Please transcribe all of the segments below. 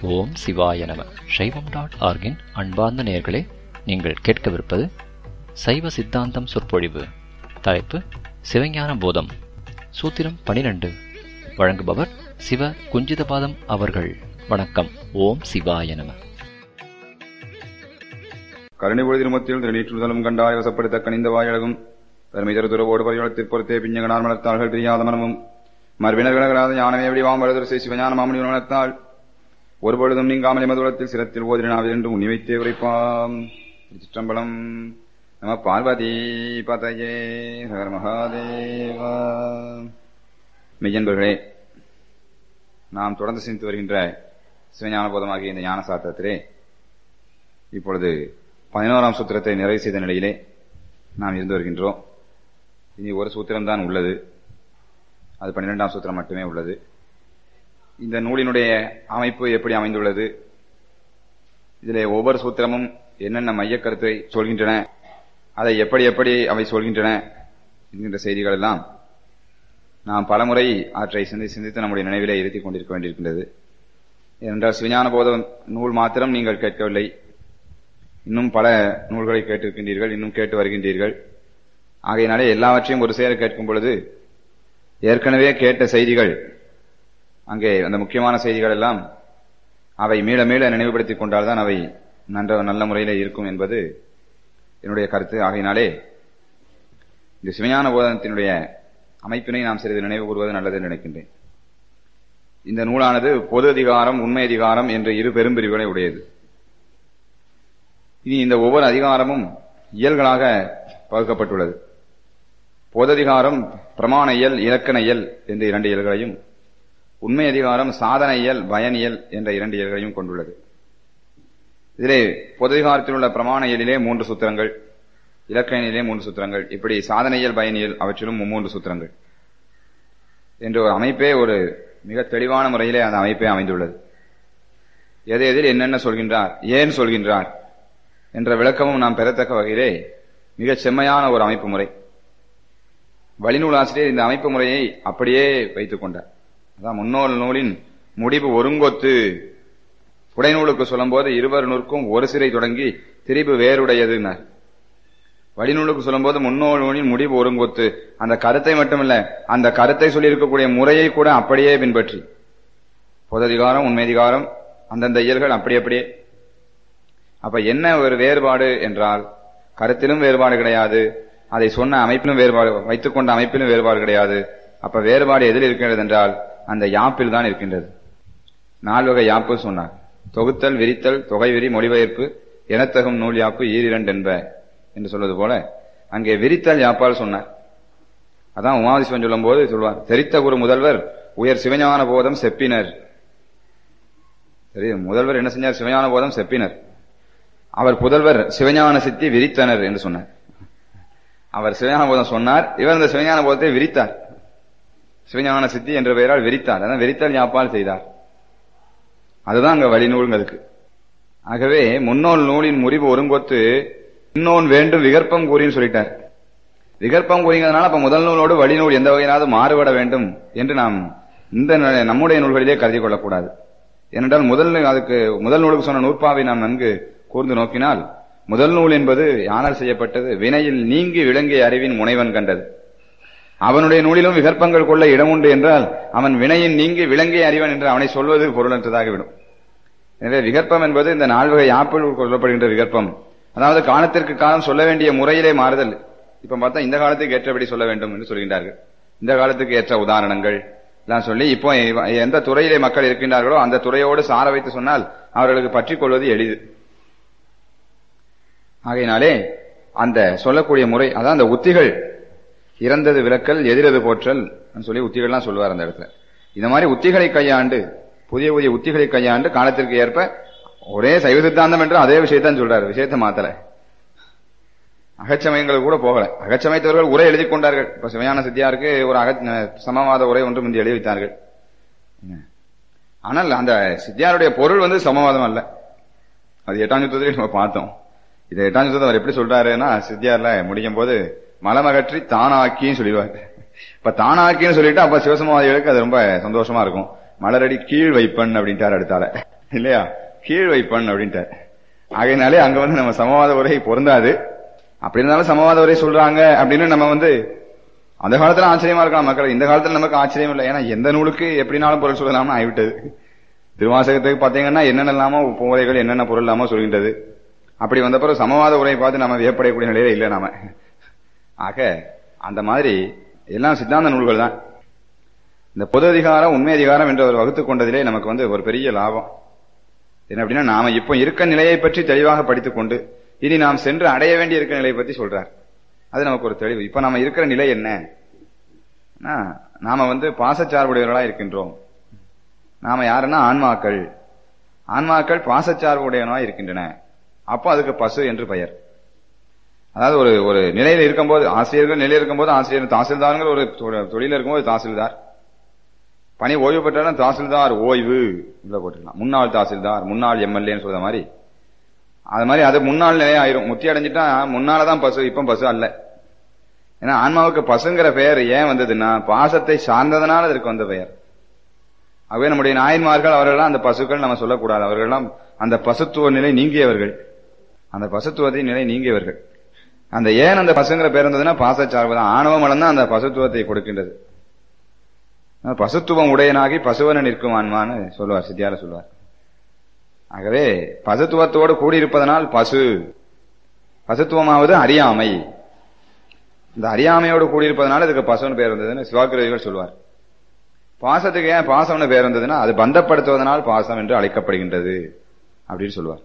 ஓம் சிவாய நம சைவம் டாட் ஆர்கின் அன்பார்ந்த நேயர்களே நீங்கள் கேட்கவிருப்பது சைவ சித்தாந்தம் சொற்பொழிவு தலைப்பு சிவஞான போதம் சூத்திரம் பனிரெண்டு வழங்குபவர் சிவ குஞ்சிதபாதம் அவர்கள் வணக்கம் ஓம் சிவாய நம கருணைபொழி திருமத்தில் திருநீற்றுதலும் கண்டாய் வசப்படுத்த கனிந்த வாயழகும் பெருமை தருதுறவோடு பரிவளத்திற் பொறுத்தே பிஞ்சகனார் மலர்த்தாள்கள் பிரியாத மனமும் மறுவினர் விலகலாத ஞானமே வடிவாம் வருதர் செய் சிவஞான மாமணி வளர்த்தாள் ஒரு பொழுதும் நீங்காமலை மதுரத்தில் சிரத்தில் ஓதினாவில் என்று உன்னி வைத்தே உரைப்பாம் திருச்சிற்றம்பலம் நம பார்வதி பதையே ஹர மகாதேவா மெய்யன்பர்களே நாம் தொடர்ந்து சிந்தித்து வருகின்ற சிவஞான போதமாகிய இந்த ஞான சாத்திரத்திலே இப்பொழுது பதினோராம் சூத்திரத்தை நிறைவு செய்த நிலையிலே நாம் இருந்து வருகின்றோம் இனி ஒரு சூத்திரம்தான் உள்ளது அது பன்னிரெண்டாம் சூத்திரம் மட்டுமே உள்ளது இந்த நூலினுடைய அமைப்பு எப்படி அமைந்துள்ளது இதிலே ஒவ்வொரு சூத்திரமும் என்னென்ன மையக் கருத்தை சொல்கின்றன அதை எப்படி எப்படி அவை சொல்கின்றன என்கின்ற செய்திகள் எல்லாம் நாம் பலமுறை ஆற்றை சிந்தி சிந்தித்து நம்முடைய நினைவிலே இருத்திக் கொண்டிருக்க வேண்டியிருக்கின்றது ஏனென்றால் சிவஞான போத நூல் மாத்திரம் நீங்கள் கேட்கவில்லை இன்னும் பல நூல்களை கேட்டிருக்கின்றீர்கள் இன்னும் கேட்டு வருகின்றீர்கள் ஆகையினாலே எல்லாவற்றையும் ஒரு சேர கேட்கும் பொழுது ஏற்கனவே கேட்ட செய்திகள் அங்கே அந்த முக்கியமான செய்திகள் எல்லாம் அவை மீள மீள நினைவுபடுத்திக் கொண்டால்தான் அவை நன்ற நல்ல முறையில் இருக்கும் என்பது என்னுடைய கருத்து ஆகையினாலே இந்த சிவஞான போதனத்தினுடைய அமைப்பினை நாம் சிறிது நினைவு கூறுவது நல்லது என்று நினைக்கின்றேன் இந்த நூலானது பொது அதிகாரம் உண்மை அதிகாரம் என்ற இரு பெரும்பிரிவுகளை உடையது இனி இந்த ஒவ்வொரு அதிகாரமும் இயல்களாக பகுக்கப்பட்டுள்ளது பொததிகாரம் பிரமாண இயல் இலக்கண இயல் என்ற இரண்டு இயல்களையும் உண்மை அதிகாரம் சாதன இயல் பயனியல் என்ற இரண்டு இயல்களையும் கொண்டுள்ளது இதிலே பொததிகாரத்தில் உள்ள பிரமாண இயலிலே மூன்று சூத்திரங்கள் இலக்கணிலே மூன்று சூத்திரங்கள் இப்படி சாதனையல் பயனியல் அவற்றிலும் மூன்று சூத்திரங்கள் என்ற ஒரு அமைப்பே ஒரு மிக தெளிவான முறையிலே அந்த அமைப்பே அமைந்துள்ளது எது எதில் என்னென்ன சொல்கின்றார் ஏன் சொல்கின்றார் என்ற விளக்கமும் நாம் பெறத்தக்க வகையிலே மிகச் செம்மையான ஒரு அமைப்பு முறை வழிநூல் ஆசிரியர் இந்த அமைப்பு முறையை அப்படியே வைத்துக் கொண்டார் அதான் முன்னோல் நூலின் முடிவு ஒருங்கொத்து புடைநூலுக்கு சொல்லும்போது இருவர் நூற்கும் ஒரு சிறை தொடங்கி திரிபு வேறுடையதுன்னார் வழிநூலுக்கு சொல்லும்போது முன்னோல் நூலின் முடிவு ஒருங்கொத்து அந்த கருத்தை மட்டுமல்ல அந்த கருத்தை சொல்லியிருக்கக்கூடிய முறையை கூட அப்படியே பின்பற்றி பொததிகாரம் உண்மைதிகாரம் அந்தந்த இயல்கள் அப்படி அப்படியே அப்ப என்ன ஒரு வேறுபாடு என்றால் கருத்திலும் வேறுபாடு கிடையாது அதை சொன்ன அமைப்பிலும் வேறுபாடு வைத்துக் கொண்ட அமைப்பிலும் வேறுபாடு கிடையாது அப்ப வேறுபாடு எதில் இருக்கின்றது என்றால் அந்த யாப்பில் தான் இருக்கின்றது நால்வகை யாப்பு சொன்னார் தொகுத்தல் விரித்தல் தொகை விரி மொழிபெயர்ப்பு எனத்தகும் நூல் யாப்பு ஈரிரண்டு என்ப என்று சொல்வது போல அங்கே விரித்தல் யாப்பால் சொன்னார் அதான் உமாதிசிவன் சொல்லும் போது சொல்வார் தெரித்த குரு முதல்வர் உயர் சிவஞான போதம் செப்பினர் சரி முதல்வர் என்ன செஞ்சார் சிவஞான போதம் செப்பினர் அவர் புதல்வர் சிவஞான சித்தி விரித்தனர் என்று சொன்னார் அவர் சிவஞான போதம் சொன்னார் இவர் இந்த சிவஞான போதத்தை விரித்தார் சிவஞான சித்தி என்ற பெயரால் விரித்தார் அதான் விரித்தல் யாப்பால் செய்தார் அதுதான் அங்க வழிநூல்களுக்கு ஆகவே முன்னோல் நூலின் முறிவு ஒருங்கொத்து இன்னொன் வேண்டும் விகற்பம் கூறின்னு சொல்லிட்டார் விகற்பம் கூறிங்கிறதுனால அப்ப முதல் நூலோடு வழிநூல் எந்த வகையிலாவது மாறுபட வேண்டும் என்று நாம் இந்த நம்முடைய நூல்களிலே கருதி கொள்ளக்கூடாது ஏனென்றால் முதல் அதுக்கு முதல் நூலுக்கு சொன்ன நூற்பாவை நாம் நன்கு கூர்ந்து நோக்கினால் முதல் நூல் என்பது யானால் செய்யப்பட்டது வினையில் நீங்கி விளங்கிய அறிவின் முனைவன் கண்டது அவனுடைய நூலிலும் விகற்பங்கள் கொள்ள இடம் உண்டு என்றால் அவன் வினையின் நீங்கி விளங்கிய அறிவன் என்று அவனை சொல்வது பொருளற்றதாகிவிடும் எனவே விகற்பம் என்பது இந்த நால்வகை ஆப்பிள் சொல்லப்படுகின்ற விகற்பம் அதாவது காலத்திற்கு காலம் சொல்ல வேண்டிய முறையிலே மாறுதல் இப்ப பார்த்தா இந்த காலத்துக்கு ஏற்றபடி சொல்ல வேண்டும் என்று சொல்கின்றார்கள் இந்த காலத்துக்கு ஏற்ற உதாரணங்கள் எல்லாம் சொல்லி இப்போ எந்த துறையிலே மக்கள் இருக்கின்றார்களோ அந்த துறையோடு சார வைத்து சொன்னால் அவர்களுக்கு பற்றிக் கொள்வது எளிது ஆகையினாலே அந்த சொல்லக்கூடிய முறை அதான் அந்த உத்திகள் இறந்தது விளக்கல் எதிரது போற்றல் சொல்லி உத்திகள்லாம் சொல்லுவார் அந்த இடத்துல இந்த மாதிரி உத்திகளை கையாண்டு புதிய புதிய உத்திகளை கையாண்டு காலத்திற்கு ஏற்ப ஒரே சைவ சித்தாந்தம் என்று அதே விஷயத்தான் சொல்றாரு விஷயத்தை மாத்தல அகச்சமயங்கள் கூட போகல அகச்சமயத்தவர்கள் உரை எழுதி கொண்டார்கள் இப்ப சிவஞான சித்தியாருக்கு ஒரு அக சமவாத உரை ஒன்று முந்தி எழுதி வைத்தார்கள் ஆனால் அந்த சித்தியாருடைய பொருள் வந்து சமவாதம் அல்ல அது எட்டாம் யுத்தத்திலே நம்ம பார்த்தோம் இதை எட்டாம் யுத்தத்தை அவர் எப்படி சொல்றாருன்னா சித்தியார்ல முடியும் போது மலமகற்றி தானாக்கின்னு சொல்லிடுவார் இப்ப தானாக்கின்னு சொல்லிட்டு அப்ப சிவசமாதிகளுக்கு அது ரொம்ப சந்தோஷமா இருக்கும் மலரடி கீழ் வைப்பன் அப்படின்ட்டார் அடுத்தால இல்லையா கீழ் வைப்பன் அப்படின்ட்டார் ஆகையினாலே அங்க வந்து நம்ம சமவாத உரை பொருந்தாது அப்படி இருந்தாலும் சமவாத உரை சொல்றாங்க அப்படின்னு நம்ம வந்து அந்த காலத்துல ஆச்சரியமா இருக்கலாம் மக்கள் இந்த காலத்துல நமக்கு ஆச்சரியம் இல்லை ஏன்னா எந்த நூலுக்கு எப்படினாலும் பொருள் சொல்லலாம்னு ஆகிவிட்டது திருவாசகத்துக்கு பாத்தீங்கன்னா என்னென்னலாமோ உரைகள் என்னென்ன பொருள் இல்லாமோ சொல்கின்றது அப்படி வந்தப்பறம் சமவாத உரையை பார்த்து நம்ம வியப்படையக்கூடிய நிலையில இல்லை நாம ஆக அந்த மாதிரி எல்லாம் சித்தாந்த நூல்கள் தான் இந்த பொது அதிகாரம் உண்மை அதிகாரம் என்று அவர் வகுத்துக் கொண்டதிலே நமக்கு வந்து ஒரு பெரிய லாபம் என்ன அப்படின்னா நாம இப்ப இருக்க நிலையை பற்றி தெளிவாக படித்துக் கொண்டு இனி நாம் சென்று அடைய வேண்டிய இருக்கிற நிலையை பற்றி சொல்றார் அது நமக்கு ஒரு தெளிவு இப்ப நாம இருக்கிற நிலை என்ன நாம வந்து பாசச்சார்புடையவர்களா இருக்கின்றோம் நாம யாருன்னா ஆன்மாக்கள் ஆன்மாக்கள் பாசச்சார்பு உடையவனா இருக்கின்றன அப்போ அதுக்கு பசு என்று பெயர் அதாவது ஒரு ஒரு நிலையில இருக்கும்போது ஆசிரியர்கள் நிலையில் இருக்கும்போது ஆசிரியர் தாசில்தாருங்கிற ஒரு தொழில இருக்கும்போது தாசில்தார் பணி ஓய்வு பெற்றாலும் தாசில்தார் ஓய்வு உள்ள போட்டுக்கலாம் முன்னாள் தாசில்தார் முன்னாள் எம்எல்ஏன்னு சொல்ற மாதிரி அது மாதிரி அது முன்னாள் நிலையம் ஆயிரும் முத்தி அடைஞ்சிட்டா முன்னாலதான் பசு இப்ப பசு அல்ல ஏன்னா ஆன்மாவுக்கு பசுங்கிற பெயர் ஏன் வந்ததுன்னா பாசத்தை சார்ந்ததனால அதற்கு வந்த பெயர் ஆகவே நம்முடைய நாயன்மார்கள் அவர்கள்லாம் அந்த பசுக்கள் நம்ம சொல்லக்கூடாது அவர்கள்லாம் அந்த பசுத்துவ நிலை நீங்கியவர்கள் அந்த பசுத்துவத்தின் நிலை நீங்கியவர்கள் அந்த ஏன் அந்த பசுங்கிற பேர் இருந்ததுன்னா பாசச்சார்பு தான் ஆணவ மலம் தான் அந்த பசுத்துவத்தை கொடுக்கின்றது பசுத்துவம் உடையனாகி பசுவன நிற்கும் ஆன்மான்னு சொல்லுவார் சித்தியால சொல்லுவார் ஆகவே பசுத்துவத்தோடு கூடியிருப்பதனால் பசு பசுத்துவமாவது அறியாமை இந்த அறியாமையோடு கூடியிருப்பதனால இதுக்கு பசுன்னு பேர் வந்ததுன்னு சிவாக்கிரதிகள் சொல்லுவார் பாசத்துக்கு ஏன் பாசம்னு பேர் வந்ததுன்னா அது பந்தப்படுத்துவதனால் பாசம் என்று அழைக்கப்படுகின்றது அப்படின்னு சொல்லுவார்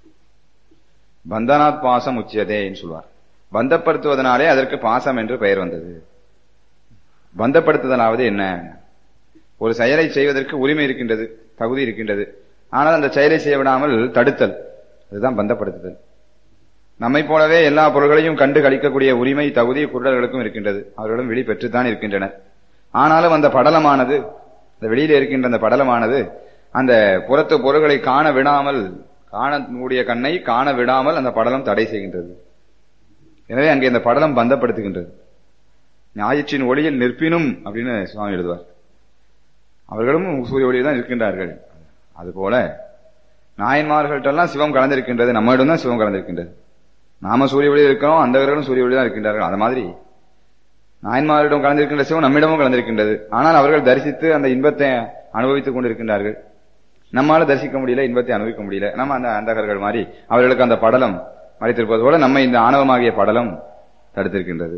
பந்தனாத் பாசம் உச்சியதேன்னு சொல்லுவார் பந்தப்படுத்துவதனாலே அதற்கு பாசம் என்று பெயர் வந்தது பந்தப்படுத்துதலாவது என்ன ஒரு செயலை செய்வதற்கு உரிமை இருக்கின்றது தகுதி இருக்கின்றது ஆனால் அந்த செயலை செய்ய விடாமல் தடுத்தல் அதுதான் பந்தப்படுத்துதல் நம்மை போலவே எல்லா பொருள்களையும் கண்டு கழிக்கக்கூடிய உரிமை தகுதி குருடர்களுக்கும் இருக்கின்றது அவர்களும் வெளி பெற்றுத்தான் இருக்கின்றனர் ஆனாலும் அந்த படலமானது இந்த வெளியில இருக்கின்ற அந்த படலமானது அந்த புறத்து பொருள்களை காண விடாமல் காணக்கூடிய கண்ணை காண விடாமல் அந்த படலம் தடை செய்கின்றது எனவே அங்கே இந்த படலம் பந்தப்படுத்துகின்றது ஞாயிற்றின் ஒளியில் நிற்பினும் அப்படின்னு சுவாமி எழுதுவார் அவர்களும் சூரிய ஒளியில் தான் இருக்கின்றார்கள் அதுபோல நாயன்மார்கள்ட்டெல்லாம் சிவம் கலந்திருக்கின்றது நம்மிடம் தான் சிவம் கலந்திருக்கின்றது நாம சூரிய ஒளியில் இருக்கிறோம் அந்தவர்களும் சூரிய ஒளி தான் இருக்கின்றார்கள் அது மாதிரி நாயன்மாரிடம் கலந்திருக்கின்ற சிவம் நம்மிடமும் கலந்திருக்கின்றது ஆனால் அவர்கள் தரிசித்து அந்த இன்பத்தை அனுபவித்துக் கொண்டிருக்கின்றார்கள் நம்மால தரிசிக்க முடியல இன்பத்தை அனுபவிக்க முடியல நம்ம அந்த அந்தகர்கள் மாதிரி அவர்களுக்கு அந்த படலம் மறைத்திருப்பது போல நம்ம இந்த ஆணவமாகிய படலம் தடுத்திருக்கின்றது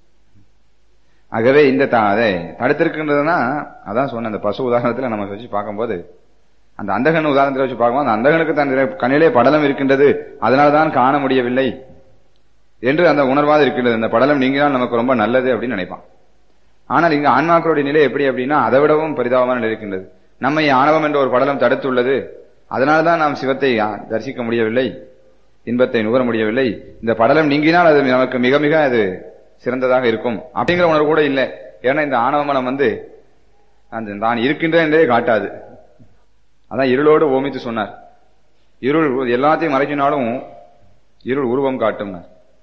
ஆகவே இந்த அதை தடுத்திருக்கின்றதுன்னா அதான் சொன்ன அந்த பசு உதாரணத்துல நம்ம வச்சு பார்க்கும்போது அந்த அந்தகன் உதாரணத்தில் வச்சு பார்க்கும்போது அந்த அந்தகனுக்கு தன் கண்ணிலே படலம் இருக்கின்றது அதனால்தான் காண முடியவில்லை என்று அந்த உணர்வாது இருக்கின்றது இந்த படலம் நீங்கினால் நமக்கு ரொம்ப நல்லது அப்படின்னு நினைப்பான் ஆனால் இங்க ஆன்மாக்களுடைய நிலை எப்படி அப்படின்னா அதை விடவும் பரிதாபமான நிலை இருக்கின்றது நம்மை ஆணவம் என்ற ஒரு படலம் தடுத்துள்ளது அதனால்தான் நாம் சிவத்தை தரிசிக்க முடியவில்லை இன்பத்தை நுகர முடியவில்லை இந்த படலம் நீங்கினால் அது நமக்கு மிக மிக அது சிறந்ததாக இருக்கும் அப்படிங்கிற உணர்வு கூட இல்லை ஏன்னா இந்த ஆணவ மனம் வந்து அந்த தான் இருக்கின்றேன் என்றே காட்டாது அதான் இருளோடு ஓமித்து சொன்னார் இருள் எல்லாத்தையும் மறைக்கினாலும் இருள் உருவம் காட்டும்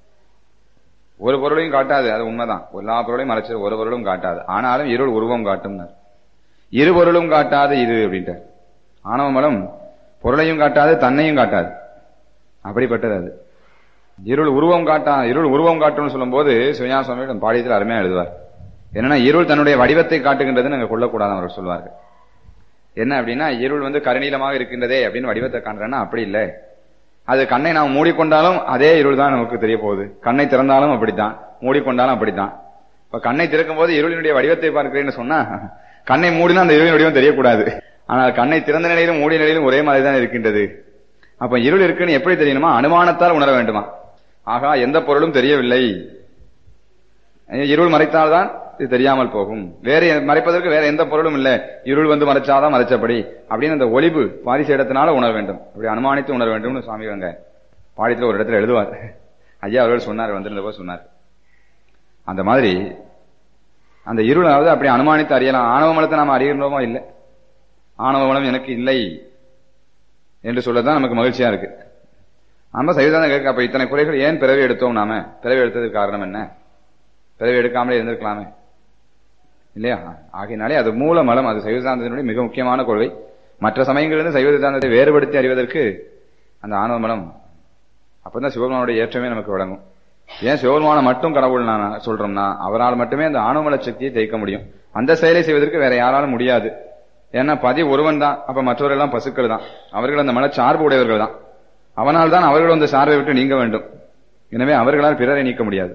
ஒரு பொருளையும் காட்டாது அது உண்மைதான் எல்லா பொருளையும் மறைச்சது ஒரு பொருளும் காட்டாது ஆனாலும் இருள் உருவம் காட்டும் இரு பொருளும் காட்டாது இது அப்படின்ட்டார் ஆணவ மலம் பொருளையும் காட்டாது தன்னையும் காட்டாது அப்படிப்பட்டது அது இருள் உருவம் காட்டா இருள் உருவம் காட்டும்னு சொல்லும் போது சிவஞா சுவாமி பாடியத்தில் அருமையா எழுதுவார் என்னன்னா இருள் தன்னுடைய வடிவத்தை காட்டுகின்றதுன்னு நாங்கள் கொள்ளக்கூடாது அவர்கள் சொல்வார்கள் என்ன அப்படின்னா இருள் வந்து கருநீளமாக இருக்கின்றதே அப்படின்னு வடிவத்தை காண்றேன்னா அப்படி இல்லை அது கண்ணை நாம் மூடிக்கொண்டாலும் அதே இருள் தான் நமக்கு தெரிய போகுது கண்ணை திறந்தாலும் அப்படித்தான் மூடிக்கொண்டாலும் அப்படித்தான் இப்ப கண்ணை திறக்கும் போது இருளினுடைய வடிவத்தை பார்க்கிறேன்னு சொன்னா கண்ணை மூடினா அந்த இருளின் வடிவம் தெரியக்கூடாது ஆனால் கண்ணை திறந்த நிலையிலும் மூடிய நிலையிலும் ஒரே மாதிரி தான் இருக்கின்றது அப்ப இருள் இருக்குன்னு எப்படி தெரியணுமா அனுமானத்தால் உணர வேண்டுமா ஆகா எந்த பொருளும் தெரியவில்லை இருள் மறைத்தால்தான் இது தெரியாமல் போகும் வேற மறைப்பதற்கு வேற எந்த பொருளும் இல்ல இருள் வந்து மறைச்சாதான் மறைச்சபடி அப்படின்னு அந்த ஒளிவு பாரிசேடத்தினால உணர வேண்டும் அப்படி அனுமானித்து உணர வேண்டும்னு சுவாமி அங்க பாடித்துல ஒரு இடத்துல எழுதுவார் ஐயா அவர்கள் சொன்னார் வந்திருந்த போது சொன்னார் அந்த மாதிரி அந்த இருளாவது அப்படி அனுமானித்து அறியலாம் ஆணவ மலத்தை நாம் அறிகின்றோமோ இல்லை ஆணவ மலம் எனக்கு இல்லை என்று சொல்லதான் நமக்கு மகிழ்ச்சியா இருக்கு நம்ம சைவதான் கேட்க அப்ப இத்தனை குறைகள் ஏன் பிறவி எடுத்தோம் நாம பிறவி எடுத்ததுக்கு காரணம் என்ன பிறவி எடுக்காமலே இருந்திருக்கலாமே இல்லையா ஆகையினாலே அது மூல மலம் அது சைவசாந்தத்தினுடைய மிக முக்கியமான கொள்கை மற்ற சமயங்களிலிருந்து சைவ சித்தாந்தத்தை வேறுபடுத்தி அறிவதற்கு அந்த ஆணவ மலம் அப்பதான் சிவபெருமானுடைய ஏற்றமே நமக்கு வழங்கும் ஏன் சிவபெருமானை மட்டும் கடவுள் நான் சொல்றோம்னா அவரால் மட்டுமே அந்த ஆணவமல சக்தியை ஜெயிக்க முடியும் அந்த செயலை செய்வதற்கு வேற யாராலும் முடியாது ஏன்னா பதி ஒருவன் தான் அப்ப மற்றவர்கள் எல்லாம் பசுக்கள் தான் அவர்கள் அந்த மனச்சார்பு உடையவர்கள் தான் அவனால் தான் அவர்கள் அந்த சார்பை விட்டு நீங்க வேண்டும் எனவே அவர்களால் பிறரை நீக்க முடியாது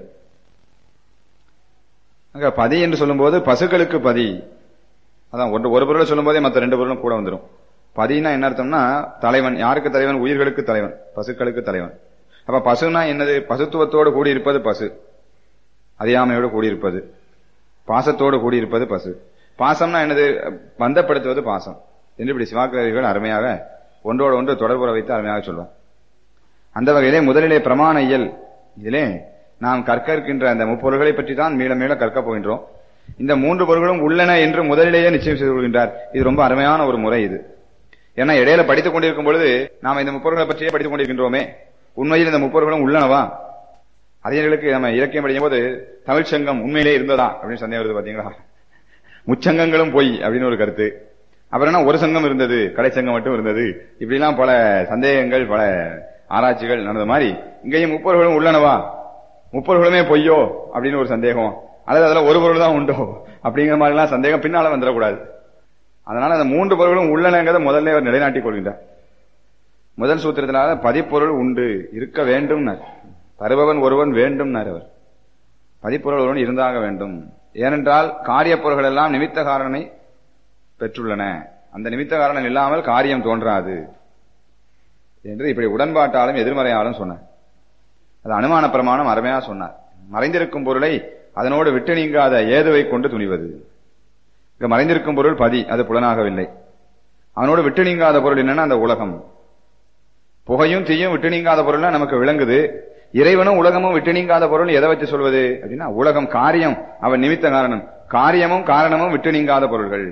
அங்க பதி என்று சொல்லும்போது பசுக்களுக்கு பதி அதான் ஒன்று ஒரு பொருளை சொல்லும் போதே மற்ற ரெண்டு பொருளும் கூட வந்துடும் பதினா என்ன அர்த்தம்னா தலைவன் யாருக்கு தலைவன் உயிர்களுக்கு தலைவன் பசுக்களுக்கு தலைவன் அப்ப பசுனா என்னது பசுத்துவத்தோடு கூடியிருப்பது பசு அறியாமையோடு கூடியிருப்பது பாசத்தோடு கூடியிருப்பது பசு பாசம்னா என்னது பந்தப்படுத்துவது பாசம் என்று இப்படி சிவாக்கிரர்கள் அருமையாக ஒன்றோடு ஒன்று தொடர்புற வைத்து அருமையாக சொல்வார் அந்த வகையிலே முதலிலே பிரமாண இயல் இதிலே நாம் கற்க இருக்கின்ற அந்த முப்பொருள்களை பற்றி தான் மீள மீள கற்கப் போகின்றோம் இந்த மூன்று பொருள்களும் உள்ளன என்று முதலிலேயே நிச்சயம் செய்து கொள்கின்றார் இது ரொம்ப அருமையான ஒரு முறை இது ஏன்னா இடையில படித்துக் கொண்டிருக்கும் பொழுது நாம் இந்த முப்பொருள்களை பற்றியே படித்துக் கொண்டிருக்கின்றோமே உண்மையில் இந்த முப்பொருளும் உள்ளனவா அறிஞர்களுக்கு நம்ம இலக்கியம் படிக்கும் போது தமிழ் சங்கம் உண்மையிலே இருந்ததா அப்படின்னு சந்தேகம் வருது பாத்தீங்களா முச்சங்கங்களும் பொய் அப்படின்னு ஒரு கருத்து அப்புறம் என்ன ஒரு சங்கம் இருந்தது கடை சங்கம் மட்டும் இருந்தது இப்படிலாம் பல சந்தேகங்கள் பல ஆராய்ச்சிகள் நடந்த மாதிரி இங்கேயும் முப்பொருள்களும் உள்ளனவா முப்பொருள்களுமே பொய்யோ அப்படின்னு ஒரு சந்தேகம் அல்லது அதுல ஒரு பொருள் தான் உண்டோ அப்படிங்கிற மாதிரி எல்லாம் சந்தேகம் பின்னால வந்துடக்கூடாது அதனால அந்த மூன்று பொருள்களும் உள்ளனங்கிறத முதல்ல அவர் நிலைநாட்டிக் கொள்கின்றார் முதல் சூத்திரத்தினால பதிப்பொருள் உண்டு இருக்க வேண்டும் தருபவன் ஒருவன் வேண்டும் அவர் பதிப்பொருள் ஒருவன் இருந்தாக வேண்டும் ஏனென்றால் காரிய பொருள்கள் எல்லாம் நிமித்த காரணனை பெற்றுள்ளன அந்த நிமித்த காரணம் இல்லாமல் காரியம் தோன்றாது என்று இப்படி உடன்பாட்டாலும் எதிர்மறையாலும் சொன்னார் அது அனுமான பிரமாணம் அருமையா சொன்னார் மறைந்திருக்கும் பொருளை அதனோடு விட்டு நீங்காத ஏதுவை கொண்டு துணிவது இங்க மறைந்திருக்கும் பொருள் பதி அது புலனாகவில்லை அவனோடு விட்டு நீங்காத பொருள் என்னன்னா அந்த உலகம் புகையும் தீயும் விட்டு நீங்காத பொருள்னா நமக்கு விளங்குது இறைவனும் உலகமும் விட்டு நீங்காத பொருள் எதை வச்சு சொல்வது அப்படின்னா உலகம் காரியம் அவன் நிமித்த காரணம் காரியமும் காரணமும் விட்டு நீங்காத பொருள்கள்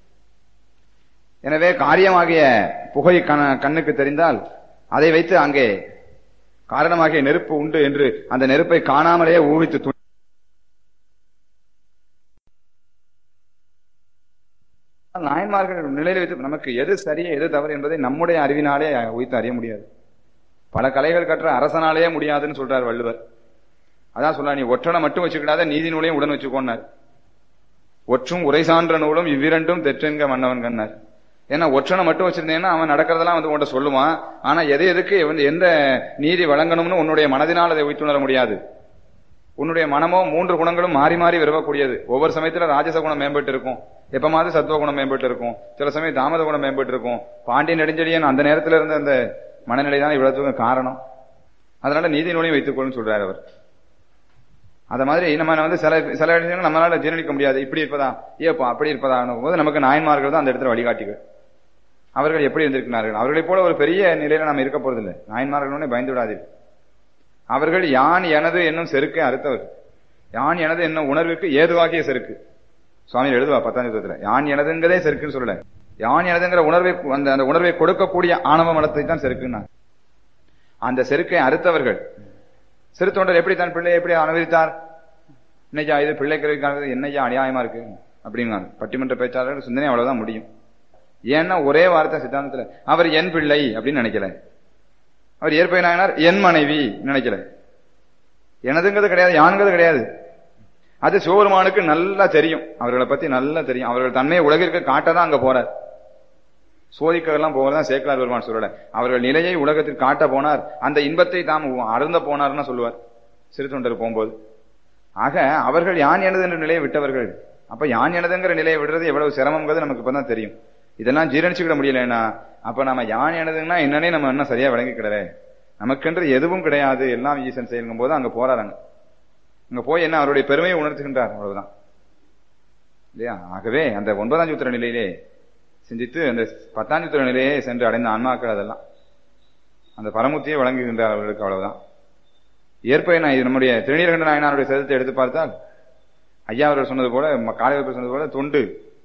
எனவே காரியமாகிய புகை கண்ணுக்கு தெரிந்தால் அதை வைத்து அங்கே காரணமாகிய நெருப்பு உண்டு என்று அந்த நெருப்பை காணாமலேயே ஊகித்து நாயன்மார்கள் நிலையில வைத்து நமக்கு எது சரி எது தவறு என்பதை நம்முடைய அறிவினாலே உயித்து அறிய முடியாது பல கலைகள் கற்ற அரசனாலேயே முடியாதுன்னு சொல்றார் வள்ளுவர் அதான் சொல்ல நீ ஒற்றனை மட்டும் வச்சுக்கிடாத நீதி நூலையும் உடன் வச்சுக்கோன்னார் ஒற்றும் உரை சான்ற நூலும் இவ்விரண்டும் தெற்றென்க மன்னவன் கண்ணார் ஏன்னா ஒற்றனை மட்டும் வச்சிருந்தேன்னா அவன் நடக்கிறதெல்லாம் வந்து உன்ட்ட சொல்லுவான் ஆனா எது எதுக்கு வந்து எந்த நீதி வழங்கணும்னு உன்னுடைய மனதினால் அதை உய்த்துணர முடியாது உன்னுடைய மனமோ மூன்று குணங்களும் மாறி மாறி விரும்பக்கூடியது ஒவ்வொரு சமயத்துல ராஜச குணம் மேம்பட்டு இருக்கும் எப்பமாவது சத்துவ குணம் மேம்பட்டு இருக்கும் சில சமயம் தாமத குணம் மேம்பட்டு இருக்கும் பாண்டியன் நெடுஞ்செழியன் அந்த நேரத்துல இருந்த அந்த மனநிலை தான் இவ்வளவுக்கும் காரணம் அதனால நீதி நூலையும் வைத்துக்கொள்ளும் சொல்றாரு அவர் அத மாதிரி நம்ம வந்து சில சில விஷயங்கள் நம்மளால ஜீரணிக்க முடியாது இப்படி இருப்பதா ஏப்பா அப்படி இருப்பதா போது நமக்கு நாயன்மார்கள் தான் அந்த இடத்துல வழிகாட்டிகள் அவர்கள் எப்படி இருந்திருக்கிறார்கள் அவர்களைப் போல ஒரு பெரிய நிலையில நாம் இருக்க போறதில்லை நாயன்மார்கள் பயந்து விடாதீர்கள் அவர்கள் யான் எனது என்னும் செருக்கை அறுத்தவர் யான் எனது என்னும் உணர்வுக்கு ஏதுவாகிய செருக்கு சுவாமி எழுதுவா பத்தாம் யுத்தத்துல யான் எனதுங்கிறதே செருக்குன்னு சொல்லல யான் எனதுங்கிற உணர்வை அந்த அந்த உணர்வை கொடுக்கக்கூடிய ஆணவ மலத்தை தான் செருக்குன்னா அந்த செருக்கை அறுத்தவர்கள் சிறு தொண்டர் எப்படி தன் பிள்ளையை எப்படி அனுபவித்தார் என்னையா இது பிள்ளைக்கு என்னையா அநியாயமா இருக்கு அப்படிங்காங்க பட்டிமன்ற பேச்சாளர்கள் சிந்தனை அவ்வளவுதான் முடியும் ஏன்னா ஒரே வார்த்தை சித்தாந்தத்துல அவர் என் பிள்ளை அப்படின்னு நினைக்கல அவர் ஏற்பை நாயனார் என் மனைவி நினைக்கல எனதுங்கிறது கிடையாது யானுங்கிறது கிடையாது அது சிவபெருமானுக்கு நல்லா தெரியும் அவர்களை பத்தி நல்லா தெரியும் அவர்கள் தன்மையை உலகிற்கு காட்டதான் அங்க போறார் சோதிக்கெல்லாம் போகலாம் சேக்கலார் பெருமான் சொல்லல அவர்கள் நிலையை உலகத்தில் காட்ட போனார் அந்த இன்பத்தை தாம் அருந்த போனார்னு சொல்லுவார் சிறு தொண்டர் போகும்போது ஆக அவர்கள் யான் எனது என்ற நிலையை விட்டவர்கள் அப்ப யான் எனதுங்கிற நிலையை விடுறது எவ்வளவு சிரமங்கிறது நமக்கு இப்பதான் தெரியும் இதெல்லாம் ஜீரணிச்சுக்கிட முடியலன்னா அப்ப நம்ம யான் எனதுன்னா என்னன்னே நம்ம என்ன சரியா விளங்கிக்கிடவே நமக்கென்று எதுவும் கிடையாது எல்லாம் ஈசன் செய்யுங்கும் போது அங்க போறாருங்க அங்க போய் என்ன அவருடைய பெருமையை உணர்த்துகின்றார் அவ்வளவுதான் இல்லையா ஆகவே அந்த ஒன்பதாம் சூத்திர நிலையிலே சிந்தித்து அந்த பத்தாம் சூத்திர நிலையே சென்று அடைந்த ஆன்மாக்கள் அதெல்லாம் அந்த பரமுத்தியை வழங்குகின்றார் அவர்களுக்கு அவ்வளவுதான் ஏற்பை நான் இது நம்முடைய திருநீலகண்ட நாயனாருடைய சரிதத்தை எடுத்து பார்த்தால் ஐயா அவர்கள் சொன்னது போல காலை சொன்னது போல தொண்டு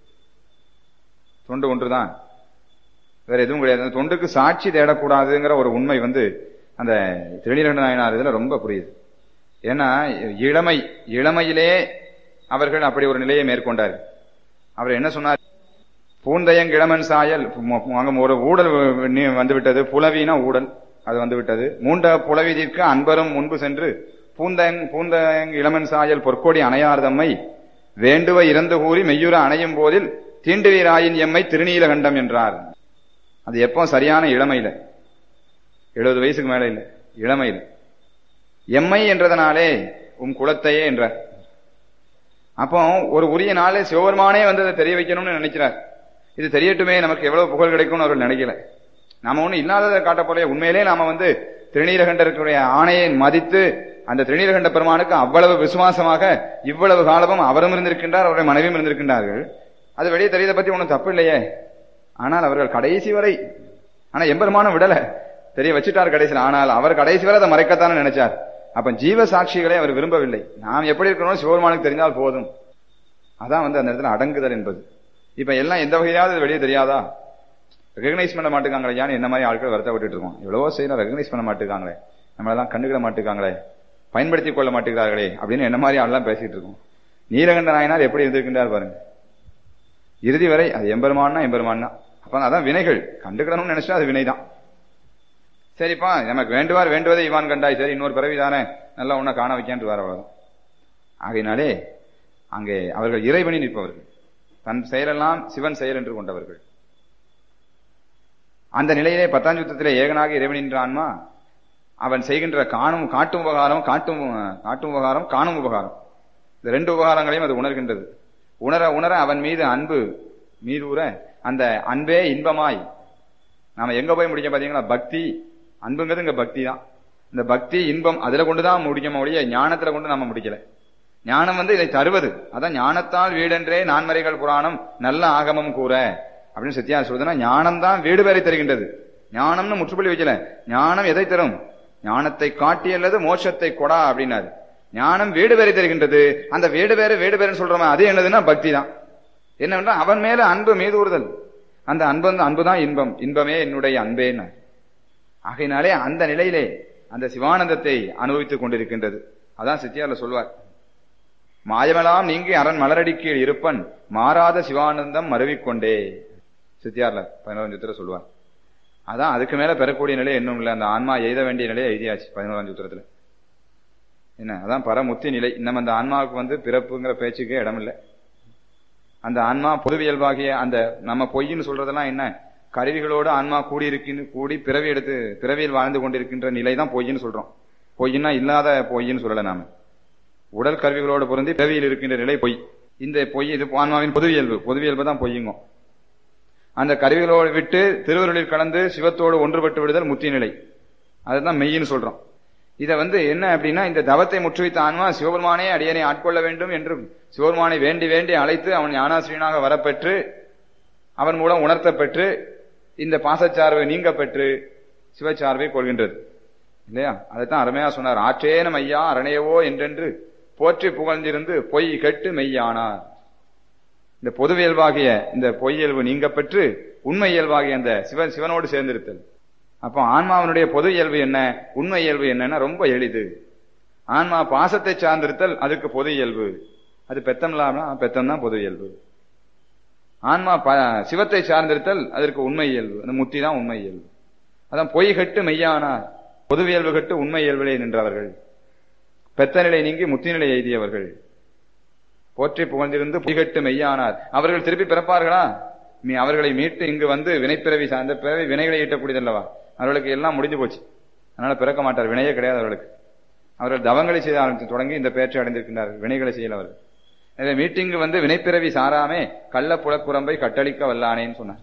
தொண்டு ஒன்றுதான் வேற எதுவும் கிடையாது தொண்டுக்கு சாட்சி தேடக்கூடாதுங்கிற ஒரு உண்மை வந்து அந்த திருநீலகண்ட நாயனார் இதுல ரொம்ப புரியுது ஏன்னா இளமை இளமையிலே அவர்கள் அப்படி ஒரு நிலையை மேற்கொண்டார் அவர் என்ன சொன்னார் பூந்தயங் இளமன் சாயல் ம- அங்க ஒரு ஊடல் நீ- வந்து விட்டது புலவினா ஊடல் அது வந்து விட்டது மூண்ட புலவிதிற்கு அன்பரும் முன்பு சென்று பூந்தயங் பூந்தயங் இளமன் சாயல் பொற்கொடி அணையார்தம்மை வேண்டுவ இறந்து கூறி மெய்யுற அணையும் போதில் தீண்டுவீராயின் எம்மை திருநீலகண்டம் என்றார் அது எப்போ சரியான இளமையில எழுபது வயசுக்கு மேல இல்ல இளமையில எம்மை என்றதனாலே உம் குலத்தையே என்றார் அப்போ ஒரு உரிய நாளே சிவபெருமானே வந்து அதை தெரிய வைக்கணும்னு நினைக்கிறார் இது தெரியட்டுமே நமக்கு எவ்வளவு புகழ் கிடைக்கும்னு அவர் நினைக்கல நாம ஒண்ணு இல்லாததை காட்ட போல உண்மையிலே நாம வந்து திருநீலகண்டருக்குடைய ஆணையை மதித்து அந்த திருநீலகண்ட பெருமானுக்கு அவ்வளவு விசுவாசமாக இவ்வளவு காலமும் அவரும் இருந்திருக்கின்றார் அவருடைய மனைவியும் இருந்திருக்கின்றார்கள் அது வெளியே தெரியதை பத்தி ஒன்றும் தப்பு இல்லையே ஆனால் அவர்கள் கடைசி வரை ஆனா எம்பெருமானும் விடல தெரிய வச்சுட்டார் கடைசியில் ஆனால் அவர் கடைசி வரை அதை மறைக்கத்தானே நினைச்சார் அப்ப ஜீவ சாட்சிகளை அவர் விரும்பவில்லை நாம் எப்படி இருக்கணும் சிவபெருமானுக்கு தெரிந்தால் போதும் அதான் வந்து அந்த இடத்துல அடங்குதல் என்பது இப்ப எல்லாம் எந்த வகையாவது வெளியே தெரியாதா ரெகனைஸ் பண்ண மாட்டேங்காங்களே ஏன் என்ன மாதிரி ஆட்கள் வருத்தப்பட்டு இருக்கோம் எவ்வளவோ செய்யணும் ரெகனைஸ் பண்ண மாட்டேங்காங்களே நம்மளெல்லாம் கண்டுக்கிட மாட்டேங்காங்களே பயன்படுத்திக் கொள்ள மாட்டேங்கிறார்களே அப்படின்னு என்ன மாதிரி ஆள்லாம் பேசிட்டு இருக்கோம் நீலகண்ட நாயனார் எப்படி இருந்திருக்கின்றார் பாருங்க இறுதி வரை அது எம்பெருமான்னா எம்பெருமான்னா அப்ப அதான் வினைகள் கண்டுக்கிடணும்னு நினைச்சா அது வினைதான் சரிப்பா நமக்கு வேண்டுவார் வேண்டுவதை இவான் கண்டாய் சரி இன்னொரு பிறவி தானே நல்லா உன்னை காண வைக்கான்ட்டு வர அவ்வளவுதான் ஆகையினாலே அங்கே அவர்கள் இறைவனி நிற்பவர்கள் தன் செயலெல்லாம் சிவன் செயல் என்று கொண்டவர்கள் அந்த நிலையிலே பத்தாம் யுத்தத்திலே ஏகனாக இறைவன் என்ற ஆன்மா அவன் செய்கின்ற காணும் காட்டும் உபகாரம் காட்டும் காட்டும் உபகாரம் காணும் உபகாரம் இந்த ரெண்டு உபகாரங்களையும் அது உணர்கின்றது உணர உணர அவன் மீது அன்பு மீதூர அந்த அன்பே இன்பமாய் நாம எங்க போய் முடிக்க பாத்தீங்களா பக்தி அன்புங்கிறது இங்க பக்தி தான் இந்த பக்தி இன்பம் அதுல கொண்டுதான் முடிக்க ஒழிய ஞானத்துல கொண்டு நாம முடிக்கல ஞானம் வந்து இதை தருவது அதான் ஞானத்தால் வீடென்றே நான்மறைகள் புராணம் நல்ல ஆகமம் கூற அப்படின்னு சத்தியா சொல்றதுன்னா ஞானம் தான் வீடு பேரை தருகின்றது ஞானம்னு முற்றுப்புள்ளி வைக்கல ஞானம் எதை தரும் ஞானத்தை காட்டி அல்லது மோட்சத்தை கொடா அப்படின்னாரு ஞானம் வீடு பேரை தருகின்றது அந்த வீடு பேரு வீடு பேருன்னு சொல்றோமே அது என்னதுன்னா பக்தி தான் என்னவென்றா அவன் மேல அன்பு மீதூறுதல் அந்த அன்பு அன்புதான் இன்பம் இன்பமே என்னுடைய அன்பேன்னு ஆகையினாலே அந்த நிலையிலே அந்த சிவானந்தத்தை அனுபவித்துக் கொண்டிருக்கின்றது அதான் சித்தியார்ல சொல்வார் மாயமெல்லாம் நீங்கி அரண் மலரடி கீழ் இருப்பன் மாறாத சிவானந்தம் மருவிக்கொண்டே சித்தியார்ல பதினோராம் சுத்திர சொல்லுவார் அதான் அதுக்கு மேல பெறக்கூடிய நிலை இன்னும் இல்லை அந்த ஆன்மா எய்த வேண்டிய நிலையை எழுதியாச்சு பதினோராம் சுத்திரத்துல என்ன அதான் பரமுத்தி நிலை நம்ம அந்த ஆன்மாவுக்கு வந்து பிறப்புங்கிற பேச்சுக்கே இடம் இல்லை அந்த ஆன்மா பொதுவியல்பாகிய அந்த நம்ம பொய்ன்னு சொல்றதெல்லாம் என்ன கருவிகளோடு ஆன்மா கூடி இருக்கின்னு கூடி பிறவி எடுத்து பிறவியில் வாழ்ந்து கொண்டிருக்கின்ற நிலை தான் பொய்ன்னு சொல்றோம் பொய்னா இல்லாத பொய்ன்னு சொல்லல நாம உடல் கருவிகளோடு பொருந்தி பிறவியில் இருக்கின்ற நிலை பொய் இந்த பொய் இது ஆன்மாவின் பொதுவியல்பு பொதுவியல்பு தான் பொய்யுங்க அந்த கருவிகளோடு விட்டு திருவருளில் கலந்து சிவத்தோடு ஒன்றுபட்டு விடுதல் முத்தி நிலை அதுதான் மெய்யின்னு சொல்றோம் இத வந்து என்ன அப்படின்னா இந்த தவத்தை முற்றுவித்த ஆன்மா சிவபெருமானே அடியனை ஆட்கொள்ள வேண்டும் என்று சிவபெருமானை வேண்டி வேண்டி அழைத்து அவன் ஞானாசிரியனாக வரப்பெற்று அவன் மூலம் உணர்த்தப்பெற்று இந்த பாசச்சார்பை நீங்க பெற்று சிவச்சார்பை கொள்கின்றது இல்லையா அதைத்தான் அருமையா சொன்னார் ஆற்றேன மையா அரணையவோ என்றென்று போற்றி புகழ்ந்திருந்து பொய் கெட்டு மெய்யானார் இந்த பொது இயல்பாகிய இந்த பொய் இயல்பு நீங்க பெற்று உண்மை இயல்பாகிய அந்த சிவன் சிவனோடு சேர்ந்திருத்தல் அப்போ ஆன்மாவினுடைய பொது இயல்பு என்ன உண்மை இயல்பு என்னன்னா ரொம்ப எளிது ஆன்மா பாசத்தை சார்ந்திருத்தல் அதுக்கு பொது இயல்பு அது பெத்தம் இல்லாம பெத்தம் தான் பொது இயல்பு ஆன்மா சிவத்தை சார்ந்திருத்தல் அதற்கு உண்மை இயல்பு அந்த முத்தி தான் உண்மை இயல்பு அதான் பொய் கட்டு மெய்யானார் பொது இயல்பு கட்டு உண்மை இயல்பிலே நின்றவர்கள் பெத்த நிலை நீங்கி முத்தி நிலை எய்தியவர்கள் போற்றி புகழ்ந்திருந்து பொய்கட்டு மெய்யானார் அவர்கள் திருப்பி பிறப்பார்களா நீ அவர்களை மீட்டு இங்கு வந்து வினைப்பிறவி சார்ந்த பிறவி வினைகளை ஈட்டக்கூடியதல்லவா அவர்களுக்கு எல்லாம் முடிஞ்சு போச்சு அதனால பிறக்க மாட்டார் வினையே கிடையாது அவர்களுக்கு அவர்கள் தவங்களை செய்ய ஆரம்பித்து தொடங்கி இந்த பேற்றை அடைந்திருக்கின்றார்கள் வினைகளை செய்யல அவர்கள் எனவே மீட்டிங்கு வந்து வினைப்பிறவி சாராமே கள்ள புலக்குரம்பை கட்டளிக்க வல்லானேன்னு சொன்னார்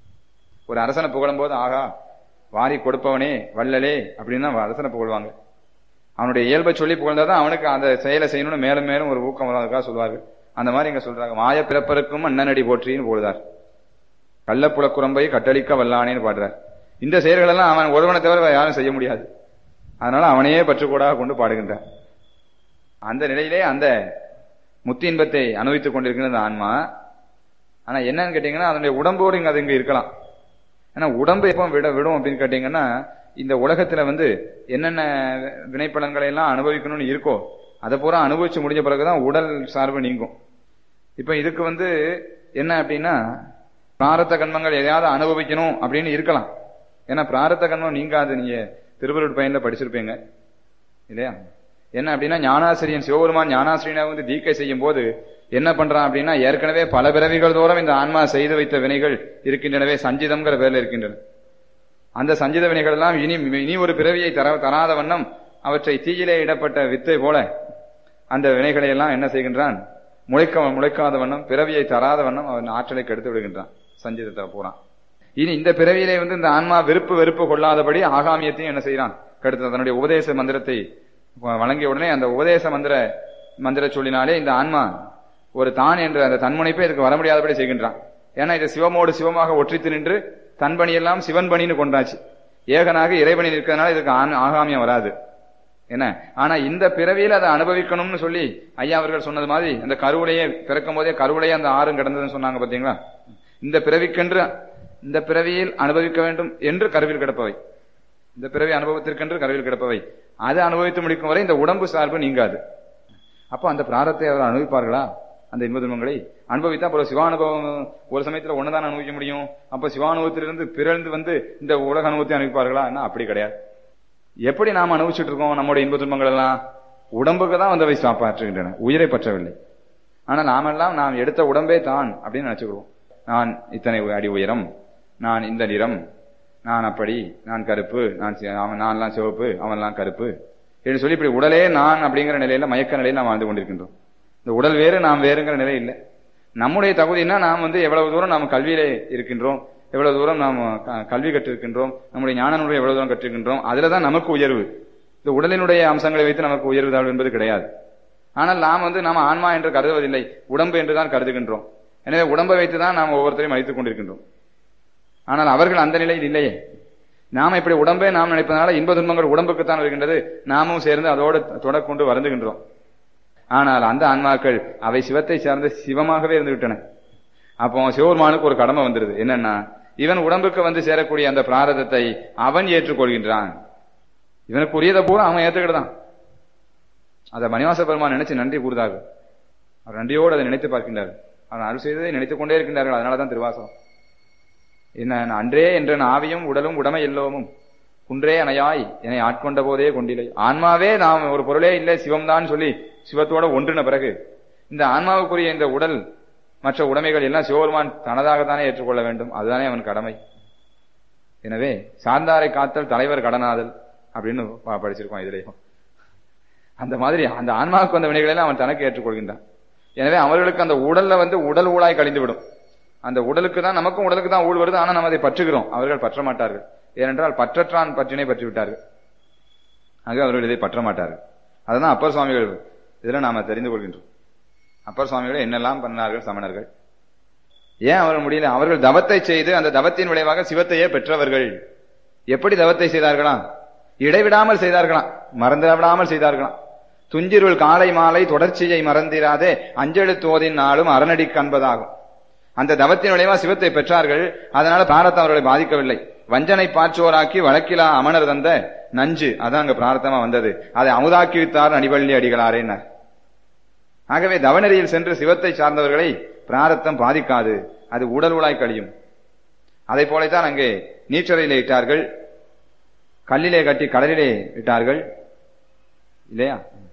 ஒரு அரசனை புகழும் போது ஆகா வாரி கொடுப்பவனே வள்ளலே அப்படின்னு தான் அரசனை புகழ்வாங்க அவனுடைய இயல்பை சொல்லி புகழ்ந்தாதான் அவனுக்கு அந்த செயலை செய்யணும்னு மேலும் மேலும் ஒரு ஊக்கம் வரும் அதுக்காக சொல்வார்கள் அந்த மாதிரி இங்க சொல்றாங்க மாய பிறப்பருக்கும் அண்ணனடி போற்றின்னு போடுதார் கள்ளப்புலக்குரம்பை கட்டளிக்க வல்லானேன்னு பாடுறார் இந்த செயல்கள் எல்லாம் அவன் ஒருவனை தவிர யாரும் செய்ய முடியாது அதனால அவனையே பற்றுக்கூடாக கொண்டு பாடுகின்றான் அந்த நிலையிலே அந்த முத்தி இன்பத்தை அனுபவித்துக் கொண்டிருக்கிற அந்த ஆன்மா ஆனா என்னன்னு கேட்டீங்கன்னா அதனுடைய உடம்போடு இங்க அது இங்க இருக்கலாம் ஏன்னா உடம்பு எப்போ விட விடும் அப்படின்னு கேட்டீங்கன்னா இந்த உலகத்துல வந்து என்னென்ன வினைப்பலன்களை எல்லாம் அனுபவிக்கணும்னு இருக்கோ அதை பூரா அனுபவிச்சு முடிஞ்ச பிறகுதான் உடல் சார்பு நீங்கும் இப்ப இதுக்கு வந்து என்ன அப்படின்னா பிராரத்த கண்மங்கள் எதையாவது அனுபவிக்கணும் அப்படின்னு இருக்கலாம் ஏன்னா பிராரத்த கண்மம் நீங்காது நீங்க திருவருட் பயன்ல படிச்சிருப்பீங்க இல்லையா என்ன அப்படின்னா ஞானாசிரியன் சிவபெருமான் ஞானாசிரியனை வந்து தீக்கை செய்யும் போது என்ன பண்றான் அப்படின்னா ஏற்கனவே பல பிறவிகள் தோறும் இந்த ஆன்மா செய்து வைத்த வினைகள் இருக்கின்றனவே சஞ்சிதம்ங்கிற பேர்ல இருக்கின்றன அந்த சஞ்சித வினைகள் எல்லாம் இனி இனி ஒரு பிறவியை தர தராத வண்ணம் அவற்றை தீயிலே இடப்பட்ட வித்தை போல அந்த வினைகளை எல்லாம் என்ன செய்கின்றான் முளைக்க முளைக்காத வண்ணம் பிறவியை தராத வண்ணம் அவன் ஆற்றலை கெடுத்து விடுகின்றான் சஞ்சிதத்தை பூரா இனி இந்த பிறவியிலே வந்து இந்த ஆன்மா வெறுப்பு வெறுப்பு கொள்ளாதபடி ஆகாமியத்தையும் என்ன செய்யறான் கெடுத்து தன்னுடைய உபதேச மந்திரத்தை வழங்கிய உடனே அந்த உபதேச மந்திர மந்திர சொல்லினாலே இந்த ஆன்மா ஒரு தான் என்ற அந்த தன்முனைப்பை இதுக்கு வர முடியாதபடி செய்கின்றான் ஏன்னா இது சிவமோடு சிவமாக ஒற்றித்து நின்று தன் பணியெல்லாம் சிவன் பணின்னு கொண்டாச்சு ஏகனாக இறைவனி இருக்கிறதுனால இதுக்கு ஆகாமியம் வராது என்ன ஆனா இந்த பிறவியில் அதை அனுபவிக்கணும்னு சொல்லி ஐயா அவர்கள் சொன்னது மாதிரி அந்த கருவிலேயே பிறக்கும் போதே கருவிலேயே அந்த ஆறும் கிடந்ததுன்னு சொன்னாங்க பாத்தீங்களா இந்த பிறவிக்கென்று இந்த பிறவியில் அனுபவிக்க வேண்டும் என்று கருவில் கிடப்பவை இந்த பிறவி அனுபவத்திற்கென்று கருவில் கிடப்பவை அதை அனுபவித்து முடிக்கும் வரை இந்த உடம்பு சார்பு நீங்காது அப்போ அந்த பிராரத்தை அவர் அனுபவிப்பார்களா அந்த இன்ப துன்பங்களை அனுபவித்தா அப்புறம் சிவானுபவம் ஒரு சமயத்துல ஒண்ணுதான் அனுபவிக்க முடியும் அப்ப சிவானுபவத்திலிருந்து பிறந்து வந்து இந்த உலக அனுபவத்தை அனுபவிப்பார்களா அப்படி கிடையாது எப்படி நாம் அனுபவிச்சுட்டு இருக்கோம் நம்முடைய இன்ப துன்பங்கள் எல்லாம் உடம்புக்கு தான் வந்தவை காப்பாற்றுகின்றன உயிரை பற்றவில்லை ஆனா நாமெல்லாம் நாம் எடுத்த உடம்பே தான் அப்படின்னு நினைச்சுக்கிறோம் நான் இத்தனை அடி உயரம் நான் இந்த நிறம் நான் அப்படி நான் கருப்பு நான் அவன் நான்லாம் சிவப்பு அவன்லாம் கருப்பு என்று சொல்லி இப்படி உடலே நான் அப்படிங்கிற நிலையில மயக்க நிலையில் நாம் வாழ்ந்து கொண்டிருக்கின்றோம் இந்த உடல் வேறு நாம் வேறுங்கிற நிலை இல்லை நம்முடைய தகுதினா நாம் வந்து எவ்வளவு தூரம் நாம் கல்வியிலே இருக்கின்றோம் எவ்வளவு தூரம் நாம் கல்வி கற்றிருக்கின்றோம் நம்முடைய ஞான நூலை எவ்வளவு தூரம் கற்றிருக்கின்றோம் அதுலதான் நமக்கு உயர்வு இந்த உடலினுடைய அம்சங்களை வைத்து நமக்கு உயர்வு தாழ்வு என்பது கிடையாது ஆனால் நாம் வந்து நாம் ஆன்மா என்று கருதுவதில்லை உடம்பு என்றுதான் கருதுகின்றோம் எனவே உடம்பை வைத்துதான் நாம் ஒவ்வொருத்தரையும் அழைத்துக் கொண்டிருக்கின்றோம் ஆனால் அவர்கள் அந்த நிலையில் இல்லையே நாம இப்படி உடம்பே நாம் நினைப்பதனால இன்ப துன்பங்கள் உடம்புக்குத்தான் வருகின்றது நாமும் சேர்ந்து அதோடு தொடர்கொண்டு வருந்துகின்றோம் ஆனால் அந்த ஆன்மாக்கள் அவை சிவத்தை சார்ந்த சிவமாகவே இருந்து விட்டன அப்போ சிவபெருமானுக்கு ஒரு கடமை வந்துருது என்னன்னா இவன் உடம்புக்கு வந்து சேரக்கூடிய அந்த பிராரதத்தை அவன் ஏற்றுக்கொள்கின்றான் இவனுக்கு உரியதை பூரா அவன் ஏற்றுக்கிட்டுதான் அதை மணிவாச பெருமான் நினைச்சு நன்றி கூறுதாக அவர் நன்றியோடு அதை நினைத்து பார்க்கின்றார் அவன் அருள் செய்ததை நினைத்துக் கொண்டே இருக்கின்றார்கள் அதனாலதான் திருவாசகம் என்ன அன்றே என்ற ஆவியும் உடலும் உடமை எல்லோமும் குன்றே அணையாய் என்னை ஆட்கொண்ட போதே கொண்டிலை ஆன்மாவே நாம் ஒரு பொருளே இல்லை சிவம் தான் சொல்லி சிவத்தோட ஒன்றின பிறகு இந்த ஆன்மாவுக்குரிய இந்த உடல் மற்ற உடைமைகள் எல்லாம் சிவபெருமான் தனதாகத்தானே ஏற்றுக்கொள்ள வேண்டும் அதுதானே அவன் கடமை எனவே சார்ந்தாரை காத்தல் தலைவர் கடனாதல் அப்படின்னு படிச்சிருக்கோம் இதுலயும் அந்த மாதிரி அந்த ஆன்மாவுக்கு வந்த வினைகளை அவன் தனக்கு ஏற்றுக்கொள்கின்றான் எனவே அவர்களுக்கு அந்த உடல்ல வந்து உடல் ஊழாய் கழிந்து விடும் அந்த உடலுக்கு தான் நமக்கும் உடலுக்கு தான் ஊழ் வருது ஆனா நம்ம அதை பற்றுகிறோம் அவர்கள் பற்ற மாட்டார்கள் ஏனென்றால் பற்றற்றான் பற்றினை பற்றி விட்டார்கள் ஆக அவர்கள் இதை பற்ற மாட்டார்கள் அதுதான் அப்பர் சுவாமிகள் இதுல நாம தெரிந்து கொள்கின்றோம் அப்பர் சுவாமிகள் என்னெல்லாம் பண்ணார்கள் சமணர்கள் ஏன் அவர்கள் முடியல அவர்கள் தவத்தை செய்து அந்த தவத்தின் விளைவாக சிவத்தையே பெற்றவர்கள் எப்படி தவத்தை செய்தார்களாம் இடைவிடாமல் செய்தார்களாம் மறந்து விடாமல் செய்தார்களாம் துஞ்சிருள் காலை மாலை தொடர்ச்சியை மறந்திராதே அஞ்செழுத்தோதின் நாளும் அரணடி காண்பதாகும் அந்த தவத்தின் விளைவா சிவத்தை பெற்றார்கள் அதனால பிராரத்தம் அவர்களை பாதிக்கவில்லை வஞ்சனை பாய்ச்சோராக்கி வழக்கிலா அமனர் தந்த நஞ்சு அதான் அங்க பிரார்த்தமா வந்தது அதை அமுதாக்கி வித்தார் அடிவள்ளி அடிகளாரேனர் ஆகவே தவநெறியில் சென்று சிவத்தை சார்ந்தவர்களை பிராரத்தம் பாதிக்காது அது உடல் உலாய் கழியும் அதை போலத்தான் அங்கே நீச்சரையிலே இட்டார்கள் கல்லிலே கட்டி கடலிலே இட்டார்கள் இல்லையா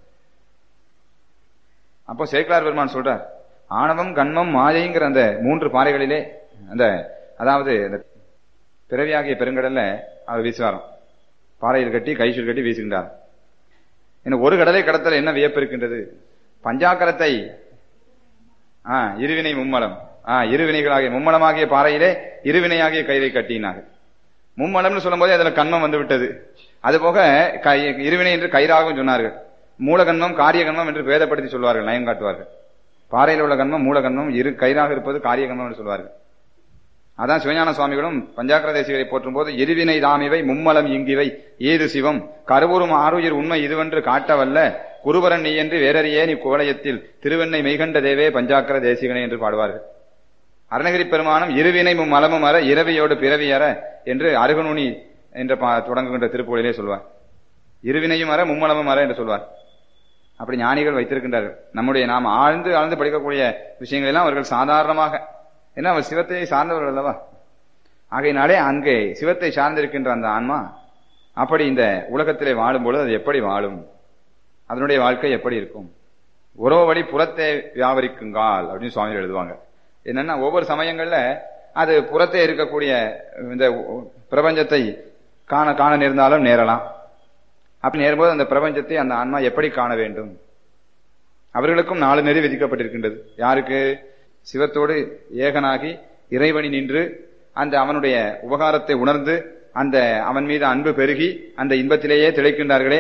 அப்போ சேக்கலார் பெருமான் சொல்றார் ஆணவம் கண்மம் மாயைங்கிற அந்த மூன்று பாறைகளிலே அந்த அதாவது அந்த பிறவியாகிய பெருங்கடல்ல அவர் வீசுவாராம் பாறையில் கட்டி கைசூல் கட்டி வீசுகின்றார் இன்னும் ஒரு கடலை கடத்தல என்ன வியப்பு இருக்கின்றது பஞ்சாக்கரத்தை ஆ இருவினை மும்மலம் ஆ இருவினைகளாகிய மும்மலமாகிய பாறையிலே இருவினையாகிய கயிறை கட்டினார்கள் மும்மலம்னு சொல்லும் போதே அதுல கண்மம் வந்து விட்டது அது போக இருவினை என்று கயிறாகவும் சொன்னார்கள் மூலகன்மம் காரிய கன்மம் என்று பேதப்படுத்தி சொல்வார்கள் நயம் காட்டுவார்கள் பாறையில் உள்ள கன்மம் மூலகன்மம் இரு கயிறாக இருப்பது காரிய கன்மம் என்று சொல்வார்கள் அதான் சிவஞான சுவாமிகளும் பஞ்சாக்கர தேசிகரை போற்றும் போது எரிவினை தாமிவை மும்மலம் இங்கிவை ஏது சிவம் கருவுறும் ஆறுயிர் உண்மை இதுவென்று காட்டவல்ல குருவரன் நீ என்று வேறறியே நீ கோலயத்தில் திருவெண்ணை மெய்கண்ட தேவே பஞ்சாக்கர தேசிகனை என்று பாடுவார்கள் அருணகிரி பெருமானம் இருவினை மும்மலமும் அற இரவியோடு பிறவி அற என்று அருகநுனி என்ற தொடங்குகின்ற திருப்புகளிலே சொல்வார் இருவினையும் அற மும்மலமும் அற என்று சொல்வார் அப்படி ஞானிகள் வைத்திருக்கின்றார்கள் நம்முடைய நாம் ஆழ்ந்து ஆழ்ந்து படிக்கக்கூடிய விஷயங்கள் எல்லாம் அவர்கள் சாதாரணமாக ஏன்னா அவர் சிவத்தை சார்ந்தவர்கள் அல்லவா ஆகையினாலே அங்கே சிவத்தை சார்ந்திருக்கின்ற அந்த ஆன்மா அப்படி இந்த உலகத்திலே வாழும்பொழுது அது எப்படி வாழும் அதனுடைய வாழ்க்கை எப்படி இருக்கும் உறவு வழி புறத்தை வியாபரிக்குங்கால் அப்படின்னு சுவாமி எழுதுவாங்க என்னன்னா ஒவ்வொரு சமயங்கள்ல அது புறத்தே இருக்கக்கூடிய இந்த பிரபஞ்சத்தை காண காண நேர்ந்தாலும் நேரலாம் அப்படி நேரும்போது அந்த பிரபஞ்சத்தை அந்த ஆன்மா எப்படி காண வேண்டும் அவர்களுக்கும் நாலு நெறி விதிக்கப்பட்டிருக்கின்றது யாருக்கு சிவத்தோடு ஏகனாகி இறைவனி நின்று அந்த அவனுடைய உபகாரத்தை உணர்ந்து அந்த அவன் மீது அன்பு பெருகி அந்த இன்பத்திலேயே திளைக்கின்றார்களே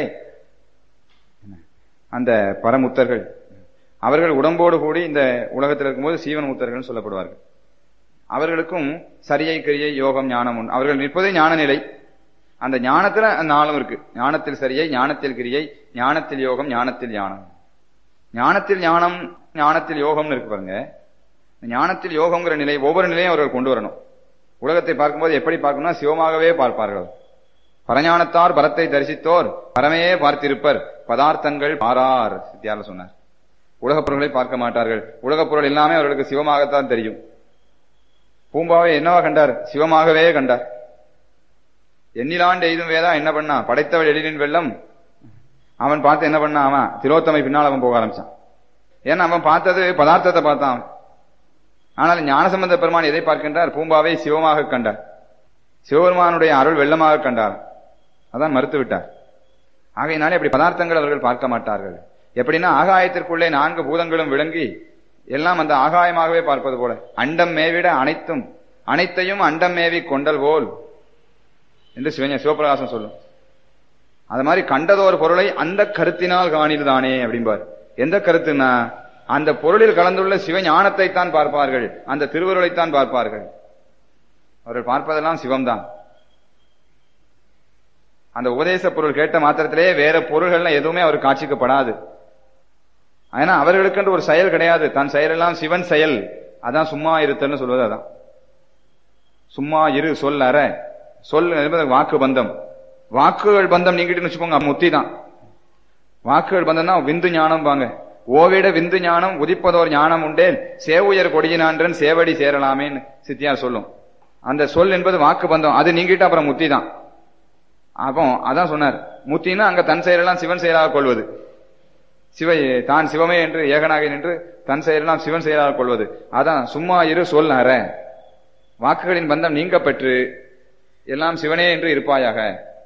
அந்த பரமுத்தர்கள் அவர்கள் உடம்போடு கூடி இந்த உலகத்தில் இருக்கும்போது சீவன் முத்தர்கள் சொல்லப்படுவார்கள் அவர்களுக்கும் சரியை கிரியை யோகம் ஞானம் உண்டு அவர்கள் நிற்பதே ஞான நிலை அந்த ஞானத்துல அந்த நாளும் இருக்கு ஞானத்தில் சரியை ஞானத்தில் கிரியை ஞானத்தில் யோகம் ஞானத்தில் ஞானம் ஞானத்தில் ஞானம் ஞானத்தில் யோகம்னு இருக்கு பாருங்க ஞானத்தில் யோகம்ங்கிற நிலை ஒவ்வொரு நிலையும் அவர்கள் கொண்டு வரணும் உலகத்தை பார்க்கும்போது எப்படி பார்க்கணும்னா சிவமாகவே பார்ப்பார்கள் பரஞானத்தார் பரத்தை தரிசித்தோர் பரமையே பார்த்திருப்பர் பதார்த்தங்கள் பாரார் சித்தியால சொன்னார் உலகப் பொருள்களை பார்க்க மாட்டார்கள் உலகப் பொருள் எல்லாமே அவர்களுக்கு சிவமாகத்தான் தெரியும் பூம்பாவை என்னவா கண்டார் சிவமாகவே கண்டார் எண்ணிலாண்டு எய்தும் வேதா என்ன பண்ணா படைத்தவள் எழிலின் வெள்ளம் அவன் பார்த்து என்ன பண்ணான் அவன் திரோத்தமை பின்னால் அவன் போக ஆரம்பிச்சான் ஏன்னா அவன் பார்த்தது பதார்த்தத்தை பார்த்தான் ஆனால் ஞானசம்பந்த பெருமான் எதை பார்க்கின்றார் பூம்பாவை சிவமாக கண்டார் சிவபெருமானுடைய அருள் வெள்ளமாக கண்டார் அதான் மறுத்து விட்டார் ஆகையினாலே அப்படி பதார்த்தங்கள் அவர்கள் பார்க்க மாட்டார்கள் எப்படின்னா ஆகாயத்திற்குள்ளே நான்கு பூதங்களும் விளங்கி எல்லாம் அந்த ஆகாயமாகவே பார்ப்பது போல அண்டம் மேவிட அனைத்தும் அனைத்தையும் அண்டம் மேவி கொண்டல் போல் என்று சிவஞ சிவபிரகாசம் சொல்லும் அது மாதிரி கண்டதோர் பொருளை அந்த கருத்தினால் காணில் தானே அப்படிம்பார் எந்த கருத்துனா அந்த பொருளில் கலந்துள்ள சிவஞானத்தை தான் பார்ப்பார்கள் அந்த திருவருளைத்தான் பார்ப்பார்கள் அவர்கள் பார்ப்பதெல்லாம் சிவம்தான் அந்த உபதேச பொருள் கேட்ட மாத்திரத்திலே வேற பொருள்கள்ல எதுவுமே அவர் காட்சிக்கப்படாது ஏன்னா அவர்களுக்கென்று ஒரு செயல் கிடையாது தன் செயலெல்லாம் சிவன் செயல் அதான் சும்மா இருத்தல்னு சொல்வது அதான் சும்மா இரு சொல் அற சொல் என்பது வாக்கு பந்தம் வாக்குகள் பந்தம் நீங்கிட்டு வச்சுக்கோங்க முத்தி தான் வாக்குகள் பந்தம் தான் விந்து ஞானம் வாங்க ஓவிட விந்து ஞானம் உதிப்பதோர் ஞானம் உண்டேன் சேவுயர் கொடியினான்றன் சேவடி சேரலாமேன்னு சித்தியார் சொல்லும் அந்த சொல் என்பது வாக்கு பந்தம் அது நீங்கிட்டு அப்புறம் முத்தி தான் அப்போ அதான் சொன்னார் முத்தின்னா அங்க தன் செயலெல்லாம் சிவன் செயலாக கொள்வது சிவ தான் சிவமே என்று ஏகனாக நின்று தன் செயலெல்லாம் சிவன் செயலாக கொள்வது அதான் சும்மா இரு சொல் அற வாக்குகளின் பந்தம் நீங்க பெற்று எல்லாம் சிவனே என்று இருப்பாயாக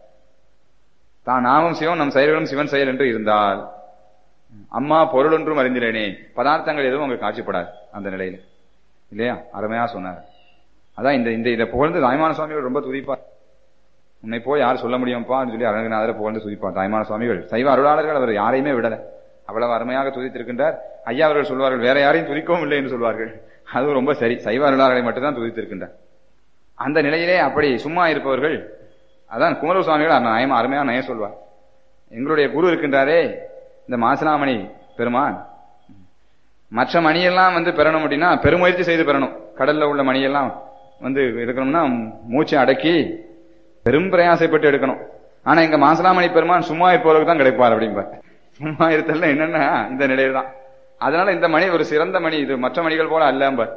தான் நாமும் சிவன் நம் செயல்களும் சிவன் செயல் என்று இருந்தால் அம்மா பொருள் ஒன்றும் அறிந்திலேனே பதார்த்தங்கள் எதுவும் அங்கு காட்சிப்படாது அந்த நிலையில இல்லையா அருமையா சொன்னார் அதான் இந்த இந்த இதை புகழ்ந்து தாய்மான சுவாமிகள் ரொம்ப துதிப்பார் உன்னை போய் யார் சொல்ல முடியும்ப்பான்னு சொல்லி அரங்கநாதரை புகழ்ந்து துதிப்பார் தாய்மான சுவாமிகள் சைவ அருளாளர்கள் அவர் யாரையுமே விடல அவ்வளவு அருமையாக துதித்திருக்கின்றார் ஐயா அவர்கள் சொல்வார்கள் வேற யாரையும் துதிக்கவும் இல்லை என்று சொல்வார்கள் அதுவும் ரொம்ப சரி சைவ அருளாளர்களை மட்டும்தான் துதித்திருக்கின்றார் அந்த நிலையிலே அப்படி சும்மா இருப்பவர்கள் அதான் குமர சுவாமிகள் நயம் அருமையா நயம் சொல்வார் எங்களுடைய குரு இருக்கின்றாரே இந்த மாசிலாமணி பெருமான் மற்ற மணியெல்லாம் வந்து பெறணும் அப்படின்னா பெருமுயற்சி செய்து பெறணும் கடல்ல உள்ள மணியெல்லாம் வந்து இருக்கணும்னா மூச்சை அடக்கி பெரும் பிரயாசைப்பட்டு எடுக்கணும் ஆனா எங்க மாசலாமணி பெருமான் சும்மா இருப்பவர்களுக்கு தான் கிடைப்பார் அப்படிம்பார் சும்மா இருத்தல்ல என்னன்னா இந்த நிலையில தான் அதனால இந்த மணி ஒரு சிறந்த மணி இது மற்ற மணிகள் போல அல்லம்பார்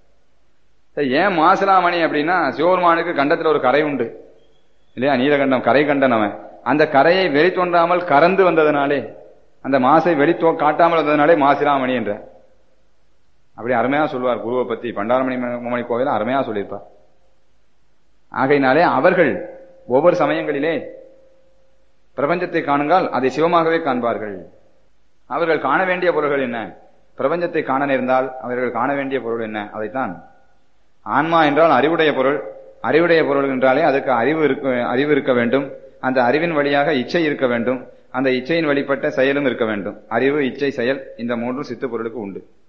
ஏன் மாசிலாமணி அப்படின்னா சிவபெருமானுக்கு கண்டத்துல ஒரு கரை உண்டு இல்லையா நீலகண்டம் கரை கண்டன் அவன் அந்த கரையை வெளி தோன்றாமல் கறந்து வந்ததுனாலே அந்த மாசை வெளி காட்டாமல் வந்ததுனாலே மாசிலாமணி என்ற அப்படி அருமையா சொல்வார் குருவை பத்தி பண்டாரமணி மணி கோவில் அருமையா சொல்லியிருப்பார் ஆகையினாலே அவர்கள் ஒவ்வொரு சமயங்களிலே பிரபஞ்சத்தை காணுங்கால் அதை சிவமாகவே காண்பார்கள் அவர்கள் காண வேண்டிய பொருள்கள் என்ன பிரபஞ்சத்தை காண நேர்ந்தால் அவர்கள் காண வேண்டிய பொருள் என்ன அதைத்தான் ஆன்மா என்றால் அறிவுடைய பொருள் அறிவுடைய பொருள் என்றாலே அதுக்கு அறிவு இருக்க அறிவு இருக்க வேண்டும் அந்த அறிவின் வழியாக இச்சை இருக்க வேண்டும் அந்த இச்சையின் வழிபட்ட செயலும் இருக்க வேண்டும் அறிவு இச்சை செயல் இந்த மூன்றும் சித்து பொருளுக்கு உண்டு